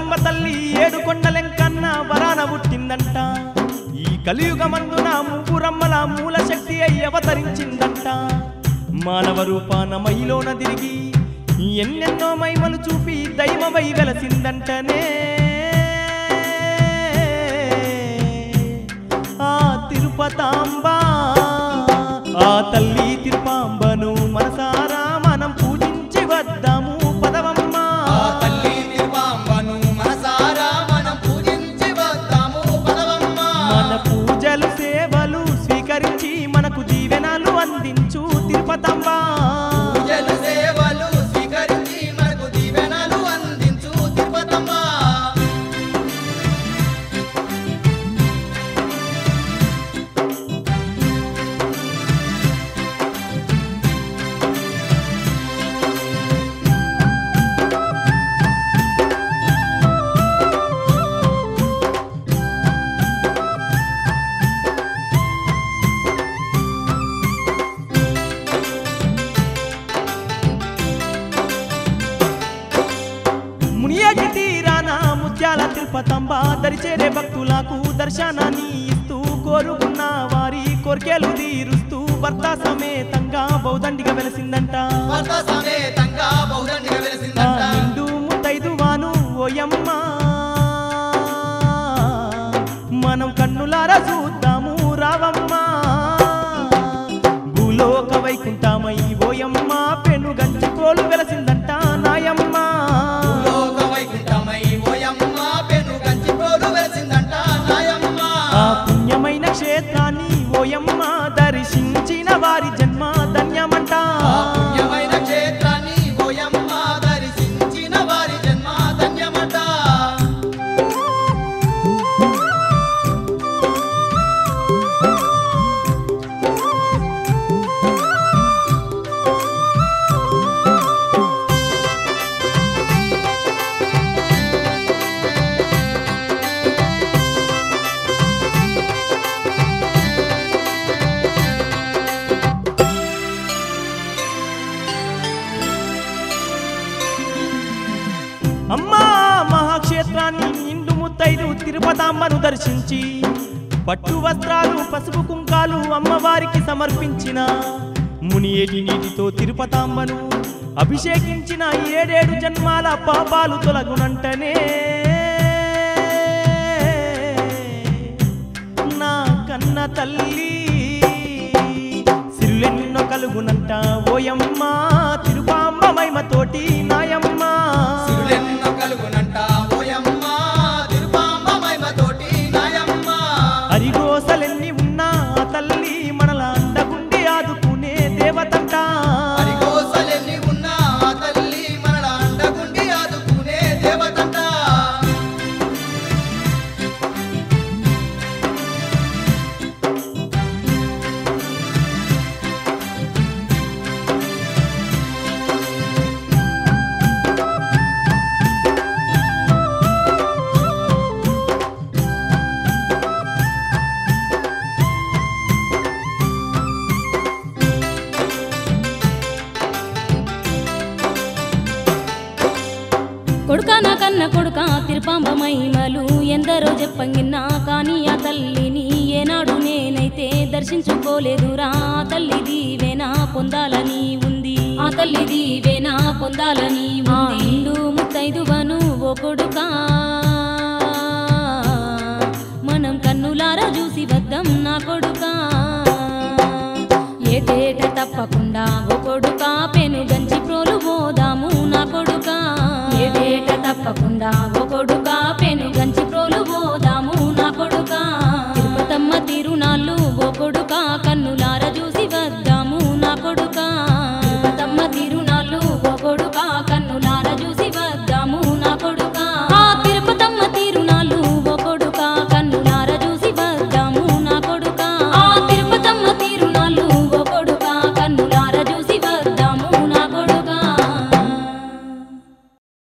తిరుపతమ్మ తల్లి ఏడు కొండలెంకన్న వరాన పుట్టిందంట ఈ కలియుగమందున ముగ్గురమ్మల మూల శక్తి అయి అవతరించిందంట మానవ రూపాన మైలోన తిరిగి ఎన్నెన్నో మైమలు చూపి దైవమై వెలసిందంటనే ఆ తిరుపతాంబ ఆ తల్లి తిరుపాంబను మనసారా మనం పూజించి వద్దాము పదవమ్మా ఆ తల్లి తిరుపాంబను మనసారా మనం పూజించి వద్దాము పదవమ్మా మన పూజలు సేవలు స్వీకరించి మనకు దీవెనలు అందించు తిరుపతమ్మ పూజలు సేవలు స్వీకరించి మనకు దీవెనలు అందించు తిరుపతమ్మ మునియాటి తీరాన ముత్యాల తిరుపతంబ దరిచేరే భక్తులకు దర్శనాన్ని ఇస్తూ కోరుకున్న వారి కోర్కెలు తీరుస్తూ భర్త సమేతంగా బౌదండిగా వెలసిందంట భర్త సమేతంగా బౌద్ధండిగా ఆ వెలిసిందంట నిండు ముత్తైదువాను ఓయమ్మ మనం కన్నులారా చూద్దాము రావమ్మా భూలోక వైకుంఠమై ఓయమ్మ పెను గంచికోలు వెలసిందంట నాయమ్మ లోక వైకుంఠమై ఓయమ్మ పెను గంచిప్రోలు వెలిసిందంట నాయమ్మ ఆ పుణ్యమైన క్షేత్రాన్ని ఓయమ్మ దర్శించిన వారి జన్మ ధన్యమంట ఆ పుణ్యమైన క్షేత్రాన్ని ఓయమ్మ దర్శించిన వారి జన్మ ధన్యమట అమ్మా మహాక్షేత్రాన్ని నిండు ముత్తైదు తిరుపతాంబను దర్శించి పట్టు వస్త్రాలు పసుపు కుంకాలు అమ్మవారికి సమర్పించిన మునియేటి నీటితో తిరుపతాంబను అభిషేకించిన ఏడేడు జన్మాల పాపాలు తొలగునంటనే నా కన్న తల్లి సిరులెన్నో కలుగునంట ఓయమ్మ తిరుపాంబ మహిమతోటి నాయమ్మ సిరులెన్నో కలుగునంట ఓయమ్మ తిరుపాంబ మహిమతోటి నాయమ్మ అరిగోసలెన్ని ఉన్నా ఆ తల్లి మనల అండగుండి ఆదుకునే దేవతంట హరికోసలెన్ని ఉన్నా ఆ తల్లి మనల అండగుండి ఆదుకునే దేవతంట కొడుక నా కన్న కొడుక తిరుపాంబ మహిమలు ఎందరో చెప్పంగిన్నా కానీ ఆ తల్లిని ఏనాడు నేనైతే దర్శించుకోలేదురా ఆ తల్లి దీవెనా పొందాలని ఉంది ఆ తల్లి దీవెనా పొందాలని ఉంది ఇల్లు ముత్తైదువను ఓ కొడుకా మనం కన్నులారా చూసి వద్దాం నా కొడుకా ఏటేట తప్పకుండా ఓ కొడుకా పెను గంచి ప్రోలు పోదాము నా కొడుకా ఏటేట తప్పకుండా ఓ కొడుకా